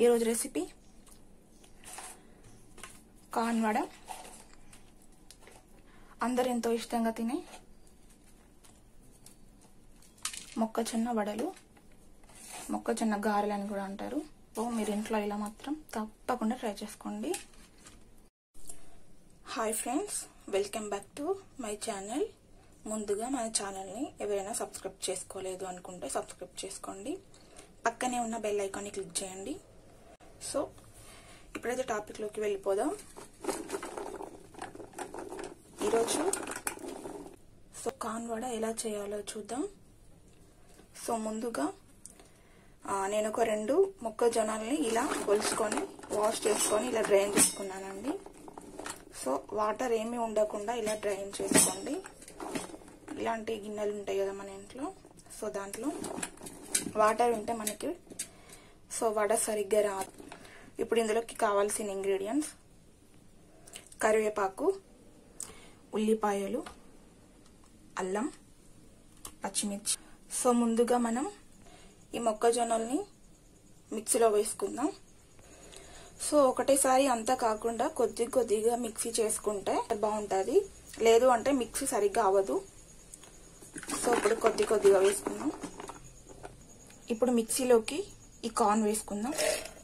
ఈరోజు recipe corn vada అందరు ఎంతో ఇష్టంగా తినే మొక్కజొన్న వడలు మొక్కజొన్న గారెలు అని కూడా అంటారు సో మీరు ఇంట్లో ఇలా మాత్రం తప్పకుండా ట్రై చేసుకోండి hi friends welcome back to my channel ముందుగా మన ఛానల్ని ఎవరైనా సబ్స్క్రైబ్ చేసుకోలేదు అనుకుంటే సబ్స్క్రైబ్ చేసుకోండి పక్కనే ఉన్న బెల్ ఐకాన్ని క్లిక్ చేయండి సో ఇప్పుడైతే టాపిక్లోకి వెళ్ళిపోదాం ఈరోజు సో కాన్ వడ ఎలా చేయాలో చూద్దాం సో ముందుగా నేను ఒక రెండు మొక్కజొన్నల్ని ఇలా కొలుసుకొని వాష్ చేసుకొని ఇలా డ్రైన్ చేసుకున్నానండి సో వాటర్ ఏమీ ఉండకుండా ఇలా డ్రైన్ చేసుకోండి ఇలాంటి గిన్నెలు ఉంటాయి కదా మన ఇంట్లో సో దాంట్లో వాటర్ ఉంటే మనకి సో వడ సరిగ్గా రాదు ఇప్పుడు ఇందులోకి కావాల్సిన ఇంగ్రీడియంట్స్ కరివేపాకు ఉల్లిపాయలు అల్లం పచ్చిమిర్చి సో ముందుగా మనం ఈ మొక్కజొన్నల్ని మిక్సీలో వేసుకుందాం సో ఒకటేసారి అంతా కాకుండా కొద్ది కొద్దిగా మిక్సీ చేసుకుంటే బాగుంటుంది లేదు అంటే మిక్సీ సరిగ్గా అవ్వదు సో ఇప్పుడు కొద్ది కొద్దిగా వేసుకుందాం ఇప్పుడు మిక్సీలోకి ఈ కార్న్ వేసుకుందాం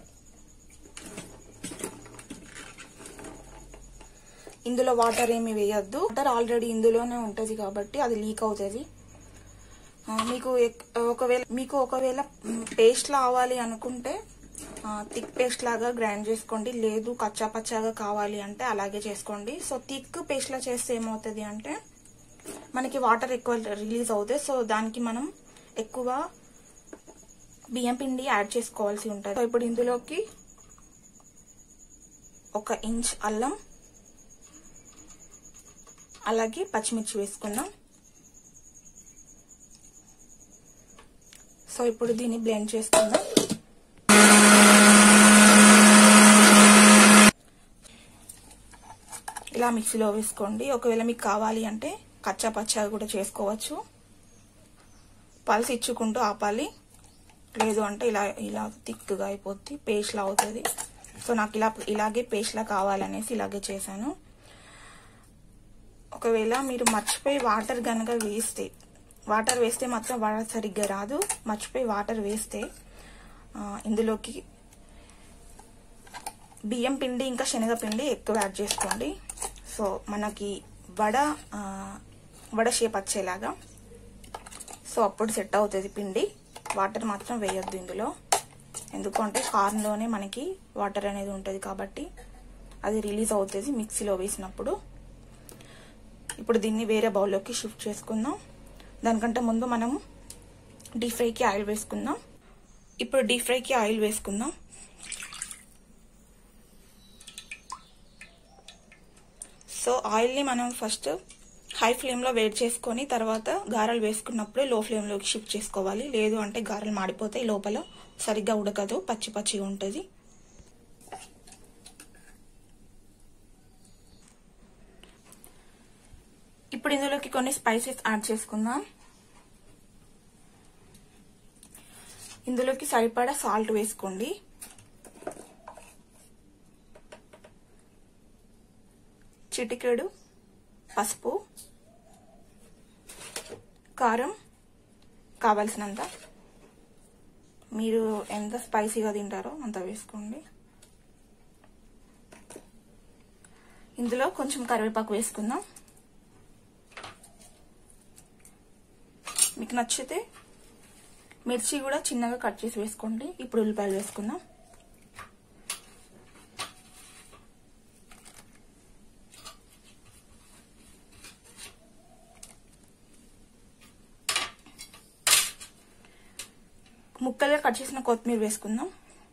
ఇందులో వాటర్ ఏమి వేయద్దు వాటర్ ఆల్రెడీ ఇందులోనే ఉంటుంది కాబట్టి అది లీక్ అవుతుంది మీకు ఒకవేళ మీకు ఒకవేళ పేస్ట్ అవ్వాలి అనుకుంటే థిక్ పేస్ట్ లాగా గ్రైండ్ చేసుకోండి లేదు కచ్చా పచ్చాగా కావాలి అంటే అలాగే చేసుకోండి సో థిక్ పేస్ట్ లా చేస్తే ఏమవుతుంది అంటే మనకి వాటర్ ఎక్కువ రిలీజ్ అవుతాయి సో దానికి మనం ఎక్కువ బియ్యం పిండి యాడ్ చేసుకోవాల్సి ఉంటుంది సో ఇప్పుడు ఇందులోకి ఒక ఇంచ్ అల్లం అలాగే పచ్చిమిర్చి వేసుకుందాం సో ఇప్పుడు దీన్ని బ్లెండ్ చేసుకుందాం ఇలా మిక్సీలో వేసుకోండి ఒకవేళ మీకు కావాలి అంటే కచ్చా పచ్చాగా కూడా చేసుకోవచ్చు పల్స్ ఇచ్చుకుంటూ ఆపాలి లేదు అంటే ఇలా ఇలా థిక్గా అయిపోద్ది పేస్ట్లా అవుతుంది సో నాకు ఇలా ఇలాగే పేస్ట్లా కావాలనేసి ఇలాగే చేశాను ఒకవేళ మీరు మర్చిపోయి వాటర్ కనుక వేస్తే వాటర్ వేస్తే మాత్రం వడ సరిగ్గా రాదు మర్చిపోయి వాటర్ వేస్తే ఇందులోకి బియ్యం పిండి ఇంకా శనగపిండి ఎక్కువ యాడ్ చేసుకోండి సో మనకి వడ వడ షేప్ వచ్చేలాగా సో అప్పుడు సెట్ అవుతుంది పిండి వాటర్ మాత్రం వేయొద్దు ఇందులో ఎందుకంటే కార్న్లోనే మనకి వాటర్ అనేది ఉంటుంది కాబట్టి అది రిలీజ్ అవుతుంది మిక్సీలో వేసినప్పుడు ఇప్పుడు దీన్ని వేరే బౌల్లోకి షిఫ్ట్ చేసుకుందాం దానికంటే ముందు మనం డీప్ ఫ్రైకి ఆయిల్ వేసుకుందాం ఇప్పుడు డీప్ ఫ్రైకి ఆయిల్ వేసుకుందాం సో ఆయిల్ని మనం ఫస్ట్ హై ఫ్లేమ్లో వేడి చేసుకొని తర్వాత గారెలు వేసుకున్నప్పుడు లో ఫ్లేమ్లోకి షిఫ్ట్ చేసుకోవాలి లేదు అంటే గారెలు మాడిపోతాయి లోపల సరిగ్గా ఉడకదు పచ్చి పచ్చిగా ఉంటుంది ఇప్పుడు ఇందులోకి కొన్ని స్పైసెస్ యాడ్ చేసుకుందాం ఇందులోకి సరిపడా సాల్ట్ వేసుకోండి చిటికెడు పసుపు కారం కావాల్సినంత మీరు ఎంత స్పైసీగా తింటారో అంత వేసుకోండి ఇందులో కొంచెం కరివేపాకు వేసుకుందాం మీకు నచ్చితే మిర్చి కూడా చిన్నగా కట్ చేసి వేసుకోండి ఇప్పుడు ఉల్లిపాయలు వేసుకుందాం ముక్కలుగా కట్ చేసిన కొత్తిమీర వేసుకుందాం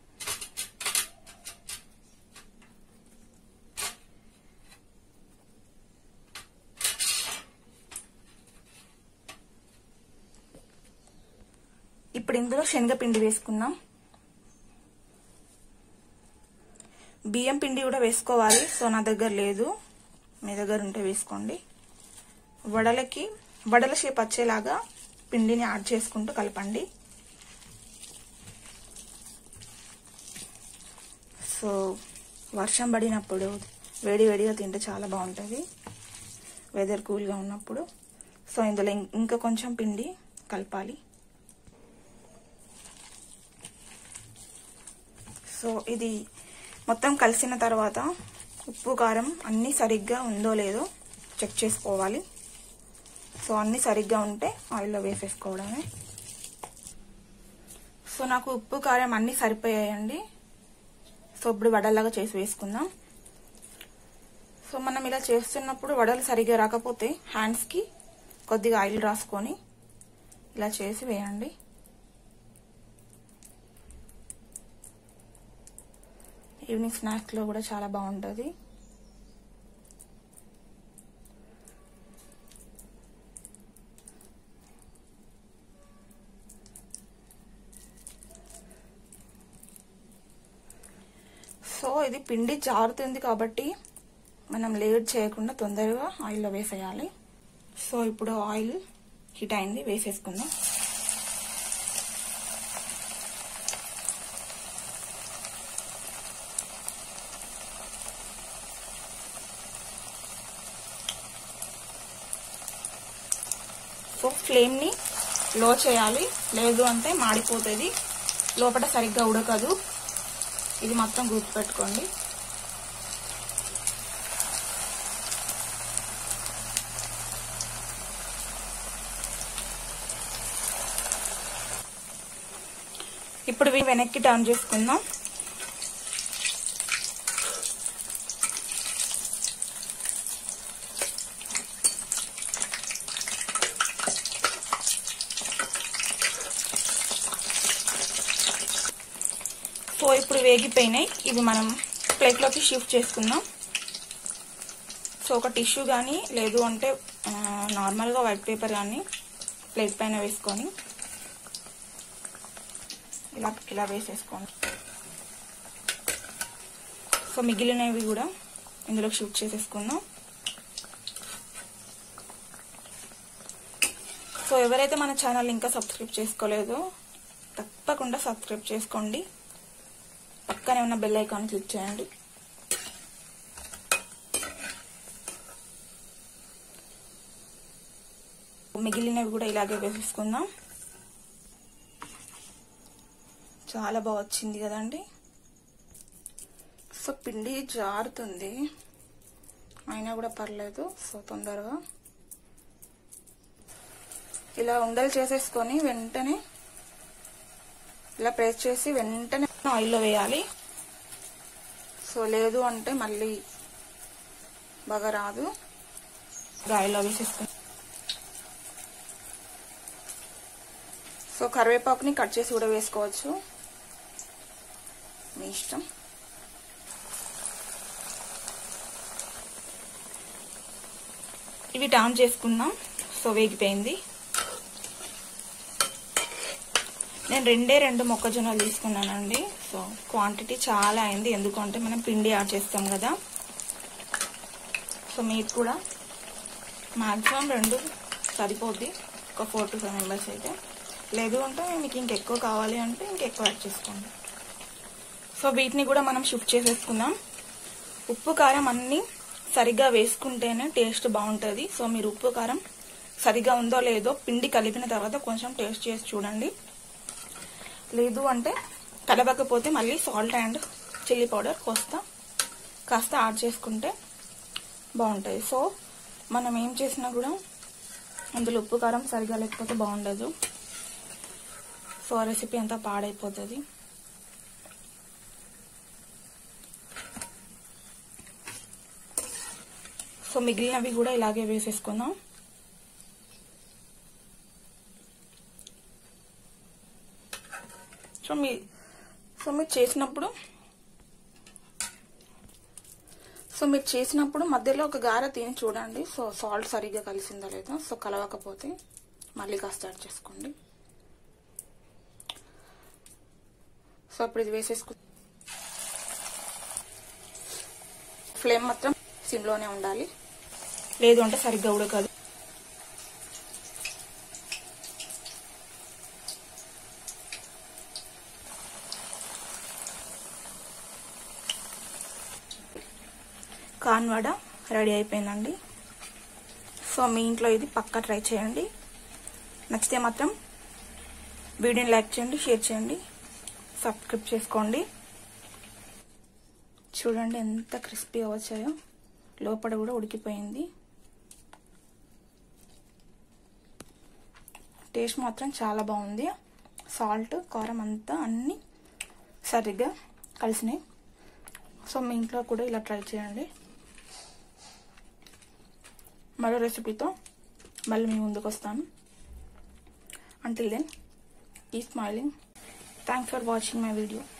ఇప్పుడు ఇందులో శనగపిండి వేసుకుందాం బియ్యం పిండి కూడా వేసుకోవాలి సో నా దగ్గర లేదు మీ దగ్గర ఉంటే వేసుకోండి వడలకి వడల షేప్ వచ్చేలాగా పిండిని యాడ్ చేసుకుంటూ కలపండి సో వర్షం పడినప్పుడు వేడి వేడిగా తింటే చాలా బాగుంటుంది వెదర్ కూల్గా ఉన్నప్పుడు సో ఇందులో ఇం- ఇంకా కొంచెం పిండి కలపాలి సో ఇది మొత్తం కలిసిన తర్వాత ఉప్పు కారం అన్నీ సరిగ్గా ఉందో లేదో చెక్ చేసుకోవాలి సో అన్నీ సరిగ్గా ఉంటే ఆయిల్లో వేసేసుకోవడమే సో నాకు ఉప్పు కారం అన్నీ సరిపోయాయండి సో ఇప్పుడు వడల్లాగా చేసి వేసుకుందాం సో మనం ఇలా చేస్తున్నప్పుడు వడలు సరిగ్గా రాకపోతే హ్యాండ్స్కి కొద్దిగా ఆయిల్ రాసుకొని ఇలా చేసి వేయండి ఈవినింగ్ స్నాక్స్లో కూడా చాలా బాగుంటుంది సో ఇది పిండి జారుతుంది కాబట్టి మనం లేట్ చేయకుండా తొందరగా ఆయిల్లో వేసేయాలి సో ఇప్పుడు ఆయిల్ హీట్ అయింది వేసేసుకుందాం సో ఫ్లేమ్ని లో చేయాలి లేదు అంటే మాడిపోతుంది లోపల సరిగ్గా ఉడకదు ఇది మొత్తం గుర్తుపెట్టుకోండి ఇప్పుడు ఇవి వెనక్కి టర్న్ చేసుకుందాం సో ఇప్పుడు వేగిపోయినాయి ఇవి మనం ప్లేట్లోకి షిఫ్ట్ చేసుకుందాం సో ఒక టిష్యూ కానీ లేదు అంటే ఆ, నార్మల్గా వైట్ పేపర్ కానీ ప్లేట్ పైన వేసుకొని ఇలా ఇలా వేసేసుకోండి సో మిగిలినవి కూడా ఇందులో షిఫ్ట్ చేసేసుకుందాం సో ఎవరైతే మన ఛానల్ ఇంకా సబ్స్క్రైబ్ చేసుకోలేదో తప్పకుండా సబ్స్క్రైబ్ చేసుకోండి పక్కనే ఉన్న బెల్ ఐకాన్ క్లిక్ చేయండి మిగిలినవి కూడా ఇలాగే వేసేసుకుందాం చాలా బాగా వచ్చింది కదండి సో పిండి జారుతుంది అయినా కూడా పర్లేదు సో తొందరగా ఇలా ఉండలు చేసేసుకొని వెంటనే ఇలా ప్రెస్ చేసి వెంటనే ఆయిల్లో వేయాలి సో లేదు అంటే మళ్ళీ బాగా రాదు ఆయిల్లో వేసేసుకుని సో కరివేపాకుని కట్ చేసి కూడా వేసుకోవచ్చు మీ ఇష్టం ఇవి టర్న్ చేసుకుందాం సో వేగిపోయింది నేను రెండే రెండు మొక్కజొన్నలు తీసుకున్నానండి సో క్వాంటిటీ చాలా అయింది ఎందుకంటే మనం పిండి యాడ్ చేస్తాం కదా సో మీకు కూడా మ్యాక్సిమం రెండు సరిపోద్ది ఒక ఫోర్ టు ఫైవ్ మెంబర్స్ అయితే లేదు అంటే మీకు ఇంకెక్కువ కావాలి అంటే ఇంకెక్కువ యాడ్ చేసుకోండి సో వీటిని కూడా మనం షిఫ్ట్ చేసేసుకుందాం ఉప్పు కారం అన్నీ సరిగ్గా వేసుకుంటేనే టేస్ట్ బాగుంటుంది సో మీరు ఉప్పు కారం సరిగ్గా ఉందో లేదో పిండి కలిపిన తర్వాత కొంచెం టేస్ట్ చేసి చూడండి లేదు అంటే కలవకపోతే మళ్ళీ సాల్ట్ అండ్ చిల్లీ పౌడర్ కోస్తా కాస్త యాడ్ చేసుకుంటే బాగుంటుంది సో మనం ఏం చేసినా కూడా అందులో ఉప్పు కారం సరిగా లేకపోతే బాగుండదు సో ఆ రెసిపీ అంతా పాడైపోతుంది సో మిగిలినవి కూడా ఇలాగే వేసేసుకుందాం సో మీ సో మీరు చేసినప్పుడు సో మీరు చేసినప్పుడు మధ్యలో ఒక గార తిని చూడండి సో సాల్ట్ సరిగ్గా కలిసిందా లేదా సో కలవకపోతే మళ్ళీ కాస్త యాడ్ చేసుకోండి సో ఇప్పుడు ఇది వేసేసుకు ఫ్లేమ్ మాత్రం సిమ్లోనే ఉండాలి లేదు అంటే సరిగ్గా ఉడకదు కార్న్ వడ రెడీ అయిపోయిందండి సో మీ ఇంట్లో ఇది పక్కా ట్రై చేయండి నచ్చితే మాత్రం వీడియోని లైక్ చేయండి షేర్ చేయండి సబ్స్క్రైబ్ చేసుకోండి చూడండి ఎంత క్రిస్పీగా వచ్చాయో లోపల కూడా ఉడికిపోయింది టేస్ట్ మాత్రం చాలా బాగుంది సాల్ట్ కారం అంతా అన్నీ సరిగ్గా కలిసినాయి సో మీ ఇంట్లో కూడా ఇలా ట్రై చేయండి మరో రెసిపీతో మళ్ళీ మీ ముందుకు వస్తాను అంటిల్ దెన్ ఈ smiling thanks for watching my video